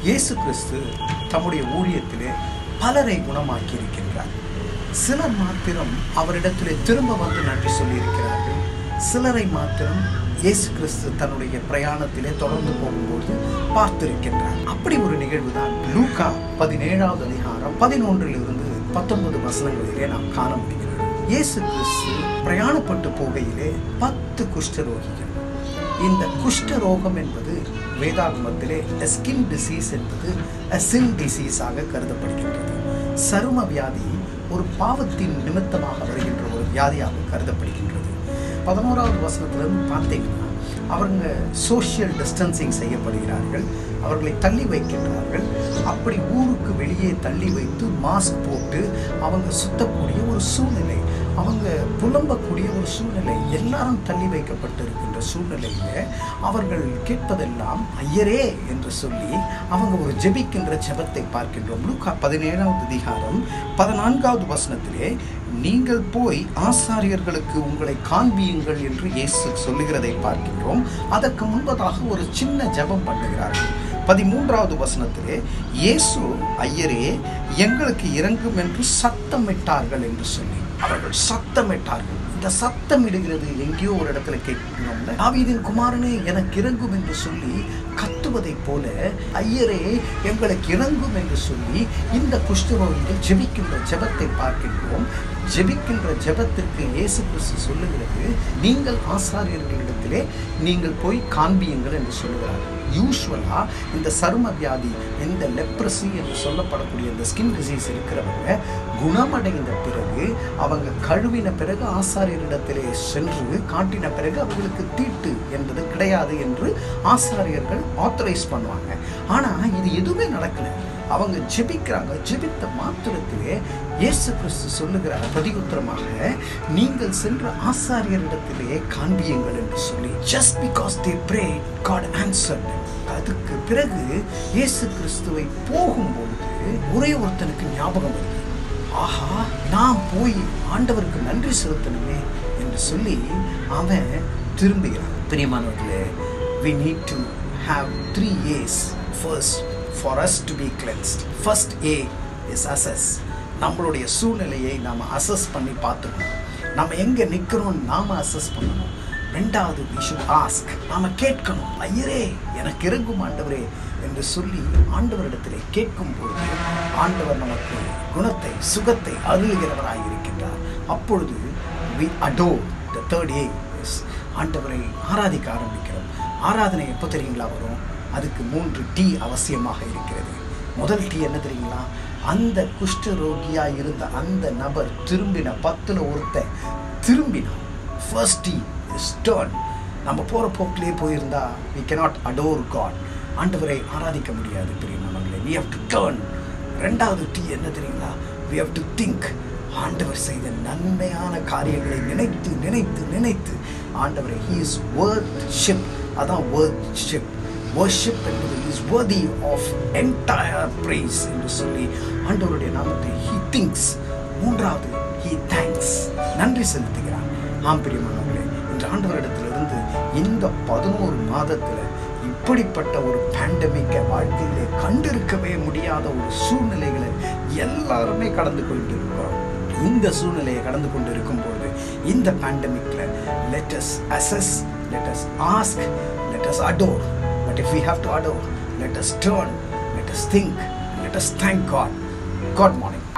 இயேசு கிறிஸ்து தம்முடைய ஊழியத்திலே பலரை குணமாக்கி இருக்கின்றார் சிலர் மாத்திரம் அவரிடத்திலே திரும்ப வந்து நன்றி சொல்லியிருக்கிறார்கள் சிலரை மாத்திரம் இயேசு கிறிஸ்து தன்னுடைய பிரயாணத்திலே தொடர்ந்து போகும்போது பார்த்திருக்கின்றார் அப்படி ஒரு நிகழ்வு தான் லூகா பதினேழாவது அதிகாரம் பதினொன்றில் இருந்து பத்தொன்பது வசனங்களிலே நாம் காண முடிகிறது இயேசு கிறிஸ்து பிரயாணப்பட்டு போகையிலே பத்து குஷ்டரோகிகள் இந்த குஷ்டரோகம் என்பது வேதாகமத்திலே ஸ்கின் டிசீஸ் என்பது சின் டிசீஸாக கருதப்படுகின்றது சரும வியாதி ஒரு பாவத்தின் நிமித்தமாக வருகின்ற ஒரு வியாதியாக கருதப்படுகின்றது பதினோராவது வசனத்திலிருந்து பார்த்தீங்கன்னா அவங்க சோஷியல் டிஸ்டன்சிங் செய்யப்படுகிறார்கள் அவர்களை தள்ளி வைக்கின்றார்கள் அப்படி ஊருக்கு வெளியே தள்ளி வைத்து மாஸ்க் போட்டு அவங்க சுத்தக்கூடிய ஒரு சூழ்நிலை அவங்க புலம்பக்கூடிய ஒரு சூழ்நிலை எல்லாரும் தள்ளி வைக்கப்பட்டு இருக்கின்ற சூழ்நிலையில அவர்கள் கேட்பதெல்லாம் ஐயரே என்று சொல்லி அவங்க ஒரு ஜெபிக்கின்ற ஜெபத்தை பார்க்கின்றோம் லூக்கா பதினேழாவது அதிகாரம் பதினான்காவது வசனத்திலே நீங்கள் போய் ஆசாரியர்களுக்கு உங்களை காண்பியுங்கள் என்று இயேசு சொல்லுகிறதை பார்க்கின்றோம் அதற்கு முன்பதாக ஒரு சின்ன ஜெபம் பண்ணுகிறார்கள் பதிமூன்றாவது வசனத்திலே இயேசு ஐயரே எங்களுக்கு இறங்கும் என்று சத்தமிட்டார்கள் என்று சொல்லி அவர்கள் சத்தமிட்டார்கள் இந்த சத்தம் இடுகிறது எங்கேயோ ஒரு இடத்துல கேட்கிறோம்ல தாவீதின் குமாரனே எனக்கு இறங்கும் என்று சொல்லி கத்துவதைப் போல ஐயரே எங்களுக்கு இறங்கும் என்று சொல்லி இந்த குஷ்டரோகிகள் ஜெபிக்கின்ற ஜெபத்தை பார்க்கின்றோம் ஜெபிக்கின்ற ஜெபத்திற்கு இயேசு கிறிஸ்து சொல்லுகிறது நீங்கள் ஆசாரியர்களிடத்திலே நீங்கள் போய் காண்பியுங்கள் என்று சொல்லுகிறார் யூஸ்வலா இந்த சரும வியாதி இந்த லெப்ரசி என்று சொல்லப்படக்கூடிய இந்த ஸ்கின் டிசீஸ் இருக்கிறவங்க குணமடைந்த பிறகு அவங்க கழுவின பிறகு ஆசாரியரிடத்திலே சென்று காட்டின பிறகு அவங்களுக்கு தீட்டு என்பது கிடையாது என்று ஆசாரியர்கள் ஆத்தரைஸ் பண்ணுவாங்க ஆனா இது எதுவுமே நடக்கல அவங்க ஜெபிக்கிறாங்க ஜெபித்த மாத்திரத்திலே இயேசு கிறிஸ்து சொல்லுகிறார் பிரதியுத்தரமாக நீங்கள் சென்ற ஆசாரியரிடத்திலே காண்பியுங்கள் என்று சொல்லி just because they pray God answered அதுக்கு பிறகு இயேசு கிறிஸ்துவை போகும்பொழுது ஒரே ஒருத்தனுக்கு ஞாபகம் வருது ஆஹா நான் போய் ஆண்டவருக்கு நன்றி செலுத்தணுமே என்று சொல்லி அவன் திரும்புகிறான் பிரியமானவர்களே we need to have three A's first for us to be cleansed. First A is assess. நம்மளுடைய சூழ்நிலையை நாம் அசஸ் பண்ணி பார்த்துக்கணும் நம்ம எங்கே நிற்கிறோம் நாம் அசஸ் பண்ணணும் ரெண்டாவது we should ask நாம கேட்கணும் ஐயரே எனக்கு இறங்கும் ஆண்டவரே என்று சொல்லி ஆண்டவரிடத்திலே கேட்கும் பொழுது ஆண்டவர் நமக்கு குணத்தை சுகத்தை அருளுகிறவராய் இருக்கின்றார் அப்பொழுது we adore the third A is ஆண்டவரை ஆராதிக்க ஆரம்பிக்கிறோம் ஆராதனை எப்போ தெரியுங்களா வரும் அதுக்கு மூன்று டீ அவசியமாக இருக்கிறது முதல் டீ என்ன தெரியுங்களா அந்த குஷ்டரோகியா இருந்த அந்த நபர் திரும்பின பத்துல ஒருத்தன் திரும்பினான் ஃபர்ஸ்ட் டீ இஸ் டேர்ன் நம்ம போகிற போக்கிலே போயிருந்தா we cannot adore God ஆண்டவரை ஆராதிக்க முடியாது பிரியமானவர்களே we have to turn ரெண்டாவது டீ என்ன தெரியுங்களா we have to think ஆண்டவர் செய்த நன்மையான காரியங்களை நினைத்து நினைத்து நினைத்து ஆண்டவரை he is worship அதான் worship worship என்பது is worthy of entire praise என்று சொல்லி ஆண்டவருடைய நாமத்தை he thinks மூன்றாவது he thanks நன்றி செலுத்துகிறார் ஆம் பிரியமானவர்களே இன்று ஆண்டவரிடத்திலிருந்து இந்த பதினோரு மாதத்துல இப்படிப்பட்ட ஒரு பேண்டமிக்கை வாழ்க்கையிலே கண்டிருக்கவே முடியாத ஒரு சூழ்நிலைகளை எல்லாருமே கடந்து கொண்டு இருக்கிறோம் இந்த சூழ்நிலையை கடந்து கொண்டு இருக்கும்போது இந்த பேண்டமிக்ல let us assess let us ask let us adore but if we have to adore let us turn let us think let us thank God God morning